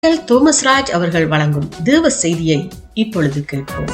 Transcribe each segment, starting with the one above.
Thomas Raj அவர்கள் வழங்கும் தேவ செய்தியை இப்பொழுது கேட்போம்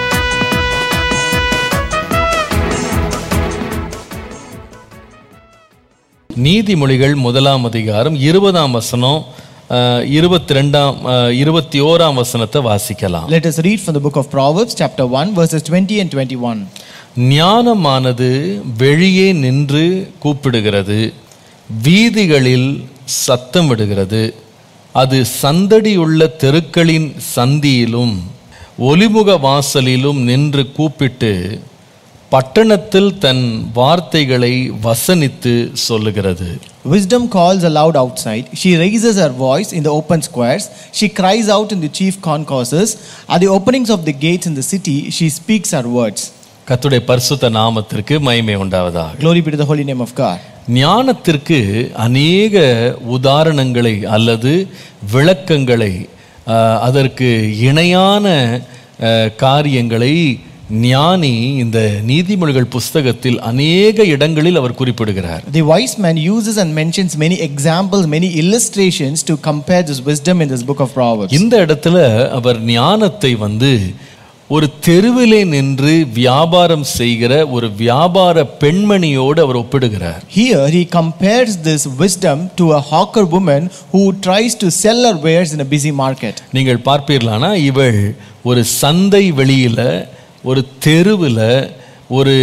நீதிமொழிகள் முதலாம் அதிகாரம் இருபதாம் வசனம் இருபத்தி ரெண்டாம் இருபத்தி ஓராம் வசனத்தை வாசிக்கலாம் Let us read from the book of Proverbs, chapter 1, verses 20 and 21. ஞானமானது வெளியே நின்று கூப்பிடுகிறது வீதிகளில் சத்தமிடுகிறது அது சந்தடியுள்ள தெருக்களின் சந்தியிலும் ஒலிமுக வாசலிலும் நின்று கூப்பிட்டு பட்டணத்தில் தன் வார்த்தைகளை வசனித்து சொல்லுகிறது Wisdom calls aloud outside. She raises her voice in the open squares. She cries out in the chief concourses. At the openings of the gates in the city, she speaks her words. கர்த்தருடைய பரிசுத்த நாமத்திற்கு மகிமை உண்டாவதாக Glory be to the holy name of God. ஞானத்திற்கு அநேக உதாரணங்களை அல்லது விளக்கங்களை அஹ், அதற்கு இணையான அஹ், காரியங்களை ஞானி இந்த நீதிமொழிகள் புஸ்தகத்தில் அநேக இடங்களில் அவர் குறிப்பிடுகிறார் The wise man uses and mentions many examples, many illustrations to compare this wisdom in this book of Proverbs. இந்த இடத்துல அவர் ஞானத்தை வந்து ஒரு தெருவிலே நின்று வியாபாரம் செய்கிற ஒரு வியாபார பெண்மணியோடு அவர் ஒப்பிடுகிறார் Here he compares this wisdom to a hawker woman who tries to sell her wares in a busy market. நீங்கள் பார்ப்பீர்களானா இவள் ஒரு சந்தை வெளியில ஒரு தெருவில் ஒரு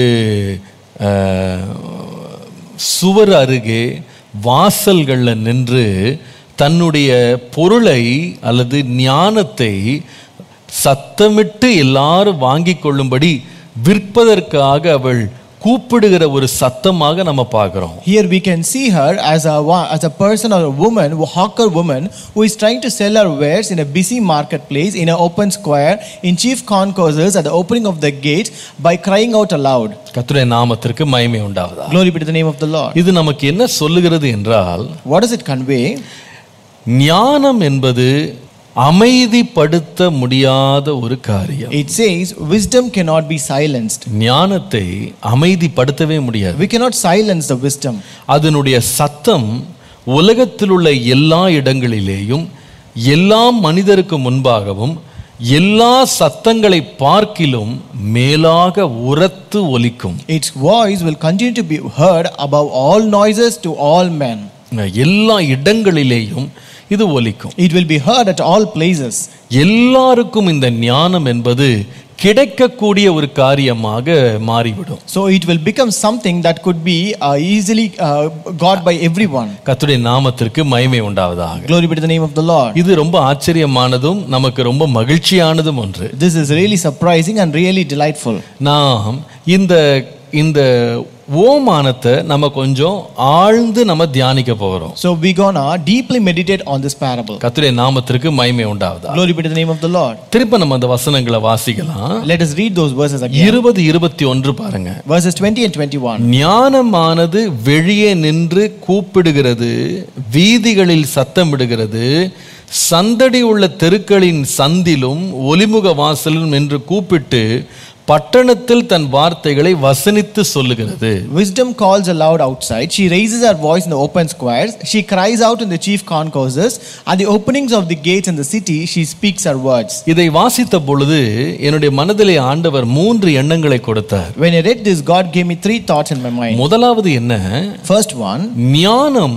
அஹ், சுவர் அருகே வாசல்களில் நின்று தன்னுடைய பொருளை அல்லது ஞானத்தை சத்தமிட்டு எல்லாரும் வாங்கிக் கொள்ளும்படி விற்பதற்காக அவள் கூப்பிடுகிற ஒரு சத்தமாக நம்ம பார்க்கிறோம் Here we can see her as a wa- as a person or a woman, a hawker woman, who is trying to sell her wares in a busy marketplace, in an open square, in chief concourses, at the opening of the gate, by crying out aloud. கர்த்தருடைய நாமத்திற்கு மகிமை உண்டாவதா Glory be to the name of the Lord. இது நமக்கு என்ன சொல்லுகிறது என்றால் What does it convey? ஞானம் என்பது அமைதிப்படுத்த முடியாத ஒரு காரியம் It says wisdom cannot be silenced. ஞானத்தை அமைதிப்படுத்தவே முடியாது We cannot silence the wisdom. அதனுடைய சத்தம் உலகத்தில் உள்ள எல்லா இடங்களிலேயும் எல்லா மனிதருக்கு முன்பாகவும் எல்லா சத்தங்களை பார்க்கிலும் மேலாக உரத்து ஒலிக்கும் Its voice will continue to be heard above all noises to all men. எல்லா இடங்களிலேயும் இது ஒலிக்கும் It will be heard at all places. எல்லாருக்கும் இந்த ஞானம் என்பது கிடைக்கக்கூடிய ஒரு காரியமாக மாறிவிடும் So it will become something that could be uh, easily uh, got by everyone. கர்த்தருடைய நாமத்திற்கு மகிமை உண்டாவதாக Glory be to the name of the Lord. இது ரொம்ப ஆச்சரியமானதும் நமக்கு ரொம்ப மகிழ்ச்சியானதும் ஒன்று This is really surprising and really delightful. நாம் இந்த இந்த ஓமானத்தை நம்ம கொஞ்சம் ஆழ்ந்து நம்ம தியானிக்க போகிறோம் So we're gonna deeply meditate on this parable. கர்த்தருடைய நாமத்திற்கு மகிமை உண்டாவதா Glory be to the name of the Lord. திருப்ப நம்ம அந்த வசனங்களை வாசிக்கலாம் Let us read those verses again. இருபது இருபத்தி ஒன்று பாருங்க Verses 20 and 21. ஞானமானது வெளியே நின்று கூப்பிடுகிறது வீதிகளில் சத்தமிடுகிறது சந்தடி உள்ள தெருக்களின் சந்திலும் ஒலிமுக வாசலிலும் நின்று கூப்பிட்டு பட்டணத்தில் தன் வார்த்தைகளை வசனித்து சொல்லுகிறது Wisdom calls aloud outside. She raises her voice in the open squares. She cries out in the chief concourses. At the openings of the gates in the city, she speaks her words. இதை வாசித்த பொழுது என்னுடைய மனதிலே ஆண்டவர் மூன்று எண்ணங்களை கொடுத்தார் When I read this, God gave me three thoughts in my mind. முதலாவது என்ன First one, ஞானம்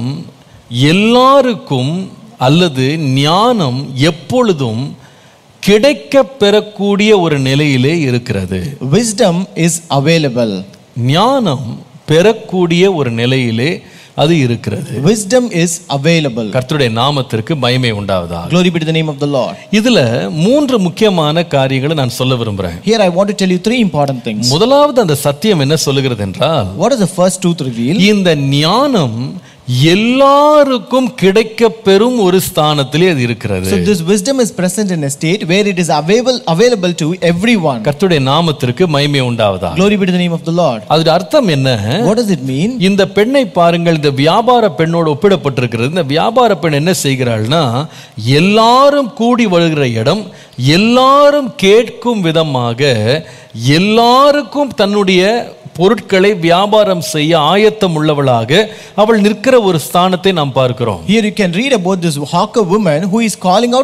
எல்லாருக்கும் அல்லது ஞானம் எப்பொழுதும் கிடைக்க பெறக்கூடிய ஒரு நிலையிலே இருக்கிறது wisdom is available. ஞானம் பெறக்கூடிய ஒரு நிலையிலே அது இருக்கிறது Wisdom is available. கர்த்தருடைய நாமத்திற்கு மகிமை உண்டாவதா Glory be to the name of the Lord. இதுல மூன்று முக்கியமான காரியங்களை நான் சொல்ல விரும்புறேன் Here I want to tell you three important things. முதலாவது அந்த சத்தியம் என்ன சொல்லுகிறது என்றால் What is the first truth revealed? இந்த ஞானம் எல்லாருக்கும் கிடைக்க பெறும் ஒரு ஸ்தானத்திலே அது இருக்கிறது So this wisdom is present in a state where it is available available to everyone. கர்த்தருடைய நாமத்திற்கு மகிமை உண்டாவதா Glory be to the name of the Lord. அதோட அர்த்தம் என்ன What does it mean? இந்த பெண்ணை பாருங்கள் இந்த வியாபார பெண்ணோடு ஒப்பிடப்பட்டிருக்கிறது இந்த வியாபார பெண் என்ன செய்கிறாள்னா எல்லாரும் கூடி வருகிற இடம் எல்லாரும் கேட்கும் விதமாக எல்லாருக்கும் தன்னுடைய பொருட்களை வியாபாரம் செய்ய ஆயத்தம் உள்ளவளாக அவள் நிற்கிற ஒரு ஸ்தானத்தை நாம் பார்க்கிறோம் Here you can read about this hawker woman who is calling out